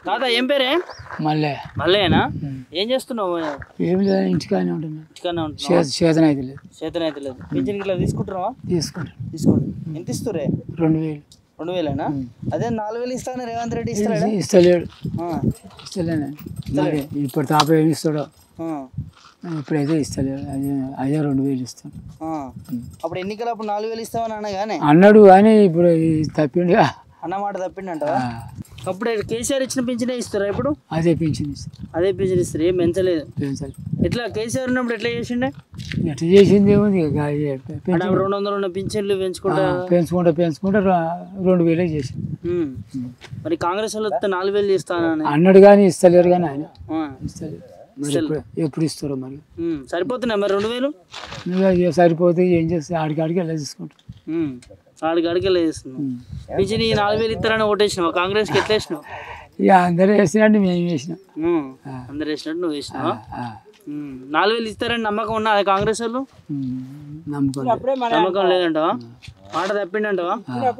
తాత ఏం పేరే మళ్ళీ మళ్ళేనా ఏం చేస్తున్నావు ఏం లేదు ఇంటికానే ఉంటున్నా ఇంటికన్నా ఉంటున్నావా చేత చేతన అయితే లేదు చేతన అయితే లేదు పింఛన్ ఇట్లా తీసుకుంటున్నావా తీసుకుంటాను తీసుకోండి ఎంత ఇస్తురే రెండు వేలు రెండు వేలేనా అదే నాలుగు వేలు ఇస్తాను రేవంత్ రెడ్డి ఇస్తాడా ఇస్తలేడు ఆ, ఇస్తలేను మరి ఇప్పుడు తాప ఏమి ఇస్తాడో ఆ, ఇప్పుడైతే ఇస్తలేడు అదే అదే రెండు వేలు ఇస్తాను ఆ. అప్పుడు ఎన్నికలు అప్పుడు నాలుగు వేలు ఇస్తామని అనగానే అన్నాడు కానీ ఇప్పుడు ఇది తప్పిండు అన్నమాట తప్పిండంటవా అప్పుడు కేసీఆర్ ఇచ్చిన పింఛనే ఇస్తారా ఇప్పుడు అదే పింఛన్ ఇస్తాను అదే పింఛన్ ఇస్తారు ఏం పెంచలేదు పెంచాలి ఎట్లా కేసీఆర్ ఉన్నప్పుడు ఎట్లా చేసిండే ఎట్లా చేసింది ఏముంది ఇక అదే అంటే పెంచు- అప్పుడు రెండు వందలు ఉన్న పింఛన్లు పెంచుకుంటా పెంచుకుంటా పెంచుకుంటా ర- రెండు వేలే చేసింది ఉమ్. మరి కాంగ్రెస్ వాళ్ళు వస్తే నాలుగు వేలు ఇస్తానని అన్నాడు కానీ ఇస్తలేరు కానీ ఆయన ఆ. ఇస్తలేరు మరి ఎప్పుడు ఎప్పుడు ఇస్తారో మరి ఉమ్. సరిపోతున్నాయి మరి రెండు వేలు నువ్వు ఇక సరిపోతే ఏం చేస్తే ఆడికి ఆడికి వెళ్ళి తీసుకుంటాం ఉమ్. ఆడికి అడిగి వేస్తున్నావు పింఛన్ ఈ నాలుగు వేలు ఇస్తారని ఓటేసినావు కాంగ్రెస్కి ఎట్లా వేసినావు ఇక అందరూ వేసినట్టు మేము వేసినాం ఉమ్. అందరు వేసినట్టు నువ్వు వేసినావా ఆ, ఉమ్. నాలుగు వేలు ఇస్తారని నమ్మకం ఉన్నా అది కాంగ్రెస్ వాళ్ళు ఉమ్, నమ్మకం లేదు. నమ్మకం లేదంటవా మాట తప్పిండంటవా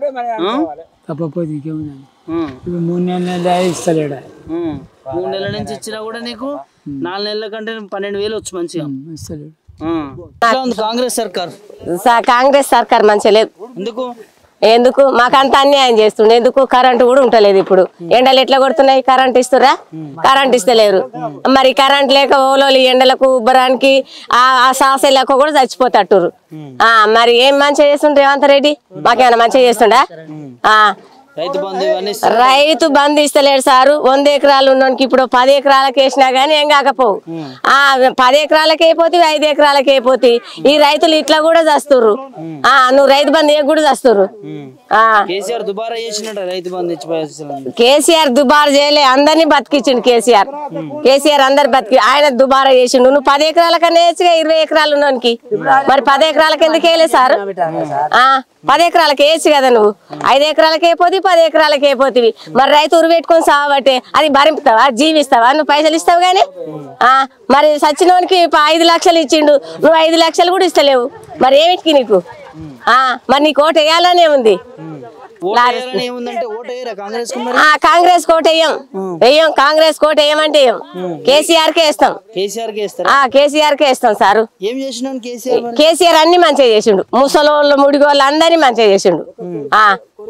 తప్పకపోతే ఇంకేముందండి ఉమ్. ఇప్పుడు మూడు నెలల నెల ఇస్తలేడు ఆయన. ఉమ్. మూడు నెలల నుంచి ఇచ్చినా కూడా నీకు నాలుగు నెలల కంటే పన్నెండు వేలు వచ్చు మంచిగా ఉమ్, ఇస్తలేడు ఉమ్. ఎట్లా ఉంది కాంగ్రెస్ సర్కార్ స- కాంగ్రెస్ సర్కార్ మంచిగా లేదు ఎందుకు ఎందుకు మాకంత అన్యాయం చేస్తుండే ఎందుకు కరెంటు కూడా ఉంటలేదు ఇప్పుడు ఎండలు ఎట్లా కొడుతున్నాయి కరెంట్ ఇస్తురా కరెంట్ ఇస్తలేరు మరి కరెంట్ లేక ఓలోలు ఎండలకు ఉబ్బరానికి ఆ ఆ శ్వాస లేక కూడా చచ్చిపోతట్టురు ఆ మరి ఏం మంచిగా చేస్తుండ్రు రేవంత్ రెడ్డి మాకేమైనా మంచిగా చేస్తుండా ఆ రైతు బంధు ఇవన్నీ ఇస్తా- రైతు బంధు ఇస్తలేడు సారు వంద ఎకరాలు ఉన్నోనికి ఇప్పుడు పది ఎకరాలకు వేసినా గానీ ఏం కాకపోవు ఆ పది ఎకరాలకు అయిపోతే ఐదు ఎకరాలకు అయిపోతే ఈ రైతులు ఇట్లా కూడా చేస్తుర్రు ఆ నువ్వు రైతు బంధు ఏ కూడా చేస్తుర్రు ఆ కేసీఆర్ దుబారా చేసినట్టు రైతు బంధు ఇచ్చి పైసలు కేసీఆర్ దుబారా చేయలే అందరినీ బతికించిండు కేసీఆర్ కేసీఆర్ అందరు బతికి ఆయన దుబారా చేసిండు నువ్వు పది ఎకరాల కన్నా వేసిగా ఇరవై ఎకరాలు ఉన్నోనికి మరి పది ఎకరాలకు ఎందుకు వేయలే సార్ ఆ పది ఎకరాలకు వేసి కదా నువ్వు ఐదు ఎకరాలకు అయిపోతే పది ఎకరాలకు అయిపోతుంది మరి రైతు ఉరి పెట్టుకొని సావబట్టే అది భరింపుతావా జీవిస్తావా నువ్వు పైసలు ఇస్తావు గానీ ఆ మరి సచ్చినోనికి ప- ఐదు లక్షలు ఇచ్చిండు నువ్వు ఐదు లక్షలు కూడా ఇస్తలేవు మరి ఏమిటికి నీకు ఆ మరి నీకు ఓటు వేయాలనే ఉంది ఓటు వేయాలని ఏముందంటే ఓటు వేయరా కాంగ్రెస్ కు మరి ఆ కాంగ్రెస్ కోట వేయం వేయం కాంగ్రెస్ కోట వేయమంటే వేయం కేసీఆర్ కే వేస్తాం కేసీఆర్ కి వేస్తారా ఆ కేసీఆర్ కే వేస్తాం సారు ఏం చేసినాను కేసీఆర్ మరి కేసీఆర్ అన్ని మంచిగా చేసిండు ముసలోళ్ళు ముడిగోళ్ళు అందరినీ మంచిగా చేసిండు ఆ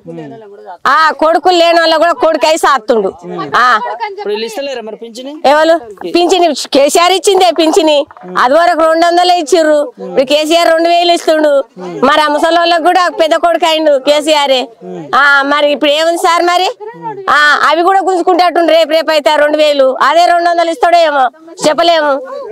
ఆ కొడుకులు లేని వాళ్ళు కూడా కొడుకు అయి సాత్తుండు ఆ ఇప్పుడు వీళ్ళు ఇస్తలేరా మరి పింఛని ఎవరు పింఛని కేసీఆర్ ఇచ్చిందే పింఛని అది వరకు రెండు వందలు ఇచ్చిర్రు ఇప్పుడు కేసీఆర్ రెండు వేలు ఇస్తుండు మరి ఆ ముసలోళ్ళకి కూడా పెద్ద కొడుకు అయిండు కేసీఆర్ ఆ మరి ఇప్పుడు ఏముంది సార్ మరి ఆ అవి కూడా గుంజుకుంటట్టు రేపు రేపు అయితే ఆ రెండు వేలు అదే రెండు వందలు ఇస్తాడో ఏమో చెప్పలేము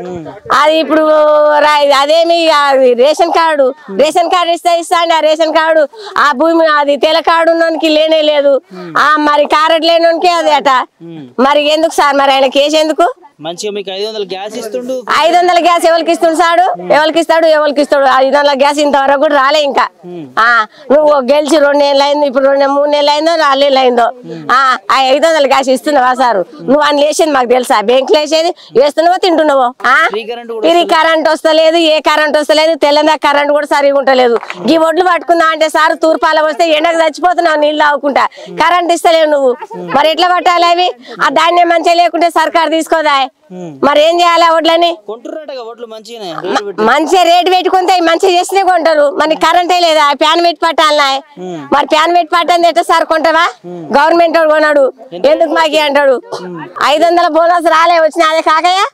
అది ఇప్పుడు రా- అదేమి ఆ రేషన్ కార్డు రేషన్ కార్డు ఇస్తే ఇస్తాండి ఆ రేషన్ కార్డు ఆ భూమి అది తెల కార్డు ఉన్నోనికి లేనే లేదు ఆ మరి కారెట్ లేనోనికి అదే అట మరి ఎందుకు సార్ మరి ఆయన కేసు ఎందుకు మంచిగా మీకు ఐదు వందలు గ్యాస్ ఇస్తుండు ఐదు వందల గ్యాస్ ఎవరికి ఇస్తుంది సాడు ఎవరికి ఇస్తాడు ఎవరికి ఇస్తాడు ఐదు వందల గ్యాస్ ఇంతవరకు కూడా రాలే ఇంకా ఆ నువ్వు గెలిచి రెండు నెలలు అయింది ఇప్పుడు రెండు మూడు నెలలు అయిందో నాలుగు నెలలు అయిందో ఆ ఆ ఐదు వందల గ్యాస్ ఇస్తున్నావా సారు నువ్వు అని లేచేది మాకు తెలుసా బ్యాంకులో వేసేది వేస్తున్నావో తింటున్నావో ఆ ఫ్రీ కరెంట్ కూడా ఫ్రీ కరెంట్ వస్తలేదు ఏ కరెంట్ వస్తలేదు తెల్లందా కరెంట్ కూడా సరిగా ఉంటలేదు ఈ ఒడ్లు పట్టుకుందా అంటే సార్ తూర్పాల వస్తే ఎండకు చచ్చిపోతున్నావు నీళ్ళు తాగుకుంటా కరెంట్ ఇస్తలేవు నువ్వు మరి ఎట్లా పట్టాలి అవి ఆ ధాన్యం మంచిగా లేకుంటే సర్కార్ తీసుకోదా మరి ఏం చేయాలి ఆ వడ్లని కొంటున్నట్టుగా ఓట్లు మంచిగానే రేటు పెట్టి మంచిగా రేటు పెట్టుకుంటే అవి మంచిగా చేసినే కొంటారు మరి కరెంటే లేదా ఫ్యాన్ పెట్టి పట్టాలనా మరి ఫ్యాన్ పెట్టి పట్టంది ఎట్లా సార్ కొంటావా గవర్నమెంట్ వాడు కొన్నాడు ఎందుకు మాకి అంటాడు ఐదు వందల బోనస్ రాలే వచ్చిన అదే కాకయ్యా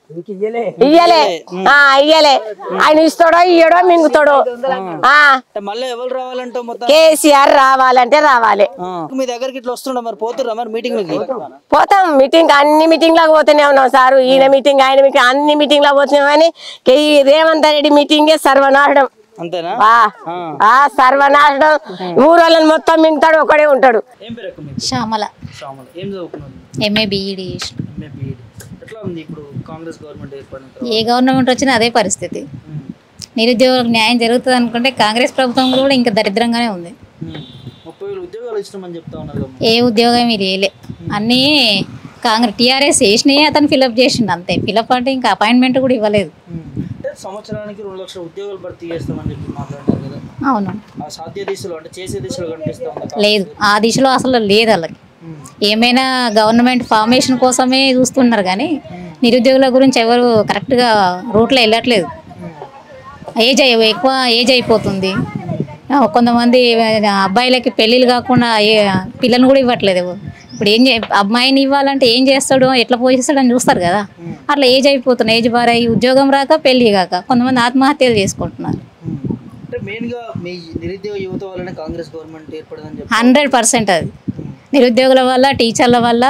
ఇయ్యలే ఆ ఇయ్యలే ఆయన ఇస్తాడో ఇయ్యడో మింగుతాడో ఆ అంటే మళ్ళీ ఎవరు రావాలంటే మొత్తం కేసీఆర్ రావాలంటే రావాలి ఆ. మీ దగ్గరికి ఇట్లా వస్తుండ మరి పోతుర్రా మరి మీటింగ్లకి పోతాం మీటింగ్ అన్ని మీటింగ్ లకు పోతూనే ఉన్నాం సారు ఈయన మీటింగ్ ఆయన మీటింగ్ అన్ని మీటింగ్ లకు పోతున్నాం కానీ ఈ రేవంత్ రెడ్డి మీటింగే సర్వనాశనం అంతేనా ఆ ఆ సర్వనాశనం ఊరోళ్ళని మొత్తం మింగుతాడు ఒకడే ఉంటాడు ఏం పేరు అక్క మీది? శ్యామల శ్యామల ఏం చదువుకున్నారు ఎంఏ బీఈడి చేసిన ఎంఏ బీఈడి ఎట్లా ఉంది ఇప్పుడు కాంగ్రెస్ గవర్నమెంట్ ఏర్పడిన తర్వాత ఏ గవర్నమెంట్ వచ్చినా అదే పరిస్థితి నిరుద్యోగులకు న్యాయం జరుగుతుంది అనుకుంటే కాంగ్రెస్ ప్రభుత్వం కూడా ఇంకా దరిద్రంగానే ఉంది ఉమ్. ముప్పై వేలు ఉద్యోగాలు ఇచ్చినామని చెప్తా ఉన్నారు కదా ఏ ఉద్యోగం మీరు వేయలే అన్నీ కాంగ్రెస్ టీఆర్ఎస్ వేసినాయి అతను ఫిలప్ చేసిండు అంతే ఫిలప్ అంటే ఇంకా అపాయింట్మెంట్ కూడా ఇవ్వలేదు ఉమ్. అంటే సంవత్సరానికి రెండు లక్షల ఉద్యోగాలు భర్తీ చేస్తామని చెప్పి మాట్లాడినారు కదా అవును ఆ సాధ్య దిశలో అంటే చేసే దిశలో కనిపిస్తా ఉంది లేదు ఆ దిశలో అసలు లేదు వాళ్ళకి ఏమైనా గవర్నమెంట్ ఫార్మేషన్ కోసమే చూస్తున్నారు కానీ నిరుద్యోగుల గురించి ఎవరు కరెక్ట్గా రూట్లో వెళ్ళట్లేదు ఏజ్ అయ్యి ఎక్కువ ఏజ్ అయిపోతుంది ఆ, కొంతమంది ఆ, అబ్బాయిలకి పెళ్ళిళ్ళు కాకుండా ఏ- పిల్లల్ని కూడా ఇవ్వట్లేదు ఇప్పుడు ఏం చే అమ్మాయిని ఇవ్వాలంటే ఏం చేస్తాడో ఎట్లా పోషిస్తాడో అని చూస్తారు కదా అట్లా ఏజ్ అయిపోతుంది ఏజ్ బార్ అయ్యి ఉద్యోగం రాక పెళ్ళి కాక కొంతమంది ఆత్మహత్యలు చేసుకుంటున్నారు అంటే మెయిన్గా మీ నిరుద్యోగ యువత వల్లనే కాంగ్రెస్ గవర్నమెంట్ ఏర్పడదని చెప్పి హండ్రెడ్ పర్సెంట్ అది నిరుద్యోగుల వల్ల టీచర్ల వల్ల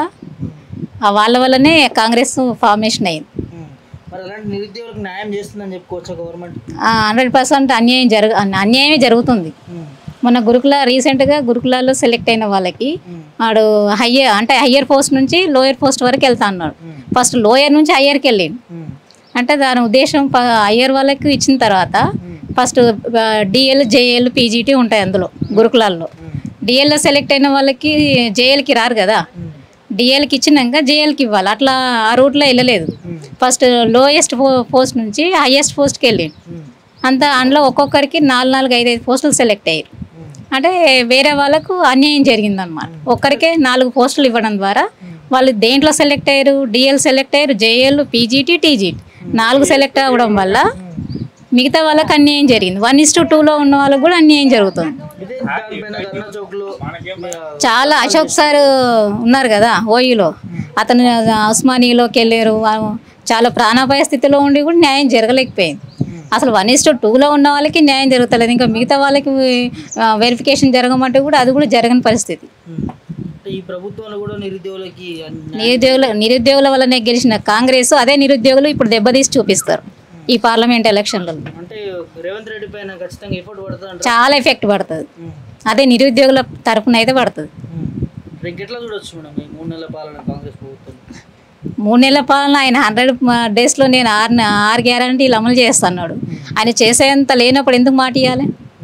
ఆ వాళ్ళ వల్లనే కాంగ్రెస్ ఫార్మేషన్ అయింది మరి అలాంటి నిరుద్యోగులకు న్యాయం చేస్తుందని చెప్పుకోవచ్చా గవర్నమెంట్ హండ్రెడ్ పర్సెంట్ అన్యాయం జరుగు అన్యాయమే జరుగుతుంది మొన్న గురుకుల రీసెంట్గా గురుకులాల్లో సెలెక్ట్ అయిన వాళ్ళకి వాడు హయ్యర్ అంటే హయ్యర్ పోస్ట్ నుంచి లోయర్ పోస్ట్ వరకు వెళ్తా అన్నాడు ఫస్ట్ లోయర్ నుంచి హయ్యర్కి వెళ్ళిండు అంటే దాని ఉద్దేశం హయ్యర్ వాళ్ళకి ఇచ్చిన తర్వాత ఫస్ట్ డిఎల్ జేఎల్ పీజీటీ ఉంటాయి అందులో గురుకులాల్లో డిఎల్లో సెలెక్ట్ అయిన వాళ్ళకి జేఎల్కి రారు కదా డిఎల్కి ఇచ్చినాక జేఎల్కి ఇవ్వాలి అట్లా ఆ రూట్లో వెళ్ళలేదు ఫస్ట్ లోయెస్ట్ పోస్ట్ నుంచి హైయెస్ట్ పోస్ట్కి వెళ్ళిండు అంత అందులో ఒక్కొక్కరికి నాలుగు నాలుగు ఐదు ఐదు పోస్టులు సెలెక్ట్ అయ్యారు అంటే వేరే వాళ్ళకు అన్యాయం జరిగిందనమాట ఒక్కరికే నాలుగు పోస్టులు ఇవ్వడం ద్వారా వాళ్ళు దేంట్లో సెలెక్ట్ అయ్యారు డిఎల్ సెలెక్ట్ అయ్యారు జేఎల్ పీజీటీ టీజీటీ నాలుగు సెలెక్ట్ అవ్వడం వల్ల మిగతా వాళ్ళకి అన్యాయం జరిగింది వన్ ఇస్ టు టూలో ఉన్న వాళ్ళకి కూడా అన్యాయం జరుగుతుంది ఇదే దానిపైన ధర్నా చౌక్లో చాలా అశోక్ సార్ ఉన్నారు కదా ఓయూలో అతను ఉస్మానియాలోకి వెళ్ళారు వా- చాలా ప్రాణాపాయ స్థితిలో ఉండి కూడా న్యాయం జరగలేకపోయింది అసలు వన్ ఇస్ టూలో ఉన్న వాళ్ళకి న్యాయం జరుగుతలేదు ఇంకా మిగతా వాళ్ళకి వెరిఫికేషన్ జరగమంటే కూడా అది కూడా జరగని పరిస్థితి అంటే ఈ ప్రభుత్వంలో కూడా నిరుద్యోగులకి అన్ని- నిరుద్యోగుల నిరుద్యోగుల వల్లనే గెలిచిన కాంగ్రెస్ అదే నిరుద్యోగులు ఇప్పుడు దెబ్బతీసి చూపిస్తారు ఈ పార్లమెంట్ ఎలక్షన్లలో అంటే రేవంత్ రెడ్డి పైన ఖచ్చితంగా ఎఫర్ట్ పడుతుంది చాలా ఎఫెక్ట్ పడుతుంది అదే నిరుద్యోగుల తరపున అయితే పడుతుంది ఇంకెట్లా చూడొచ్చు మేడం ఈ మూడు నెలల పాలన కాంగ్రెస్ ప్రభుత్వం మూడు నెలల పాలన ఆయన హండ్రెడ్ డేస్లో నేను ఆరు ఆరు గ్యారంటీలు అమలు చేస్తున్నాడు ఆయన చేసేంత లేనప్పుడు ఎందుకు మాట ఇవ్వాలి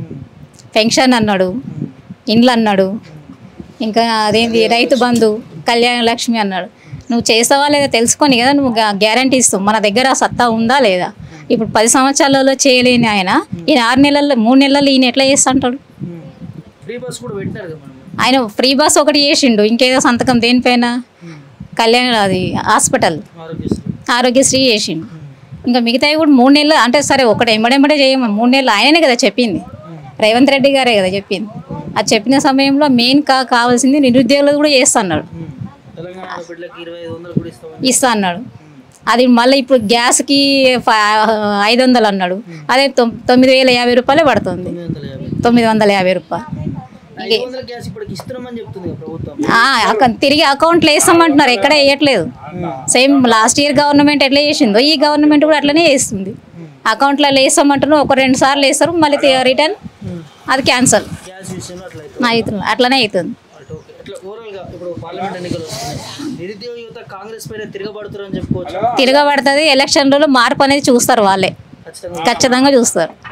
పెన్షన్ అన్నాడు ఇండ్లు అన్నాడు ఇంకా అదేంటి రైతు బంధు కళ్యాణ లక్ష్మి అన్నాడు నువ్వు చేసావా లేదా తెలుసుకొని కదా నువ్వు గ్యారంటీ ఇస్తావు మన దగ్గర ఆ సత్తా ఉందా లేదా ఇప్పుడు పది సంవత్సరాలలో చేయలేని ఆయన ఈయన ఆరు నెలల్లో మూడు నెలల్లో ఈయన ఎట్లా చేస్తుంటాడు ఫ్రీ బస్ కూడా పెట్టినారు కదా మేడం ఆయన ఫ్రీ బస్ ఒకటి చేసిండు ఇంకేదో సంతకం దేనిపైన కళ్యాణ అది హాస్పిటల్ ఆరోగ్యశ్రీ ఆరోగ్యశ్రీ చేసిండు ఇంకా మిగతావి కూడా మూడు నెలలు అంటే సరే ఒకటి ఎంబడెంబడే చేయమని మూడు నెలలు ఆయననే కదా చెప్పింది రేవంత్ రెడ్డి గారే కదా చెప్పింది అది చెప్పిన సమయంలో మెయిన్ కా కావాల్సింది నిరుద్యోగులు కూడా చేస్తున్నాడు తెలంగాణ బిడ్డలకి ఇరవై ఐదు వందలు కూడా ఇస్తామని ఇస్తా అన్నాడు అది మళ్ళీ ఇప్పుడు గ్యాస్కి ఫ- ఐదు వందలు అన్నాడు అదే తొమ్- తొమ్మిది వేల యాభై రూపాయలే పడుతుంది తొమ్మిది వందల యాభై తొమ్మిది వందల యాభై రూపాయలు ఐదు వందల గ్యాస్ ఇప్పటికి ఇస్తున్నామని చెప్తుంది కదా ప్రభుత్వం ఆ, అక్క- తిరిగి అకౌంట్లో వేస్తామంటున్నారు ఎక్కడ వేయట్లేదు సేమ్ లాస్ట్ ఇయర్ గవర్నమెంట్ ఎట్లా చేసిందో ఈ గవర్నమెంట్ కూడా అట్లనే చేస్తుంది అకౌంట్లో వేస్తామంటున్నారు ఒక రెండు సార్లు వేస్తారు మళ్ళీ రిటర్న్ అది క్యాన్సల్ గ్యాస్ విషయంలో అట్లా అవుతుంది అవుతుంది అట్లనే అవుతుంది అటు ఓకే ఇట్లా ఓవరాల్గా ఇప్పుడు పార్లమెంట్ ఎన్నికలు వస్తున్నాయి నిరుద్యోగ యువత కాంగ్రెస్ పైన తిరగబడుతారు అని చెప్పుకోవచ్చు తిరగబడుతుంది ఎలక్షన్లలో మార్పు అనేది చూస్తారు వాళ్ళే ఖచ్చితంగా ఖచ్చితంగా చూస్తారు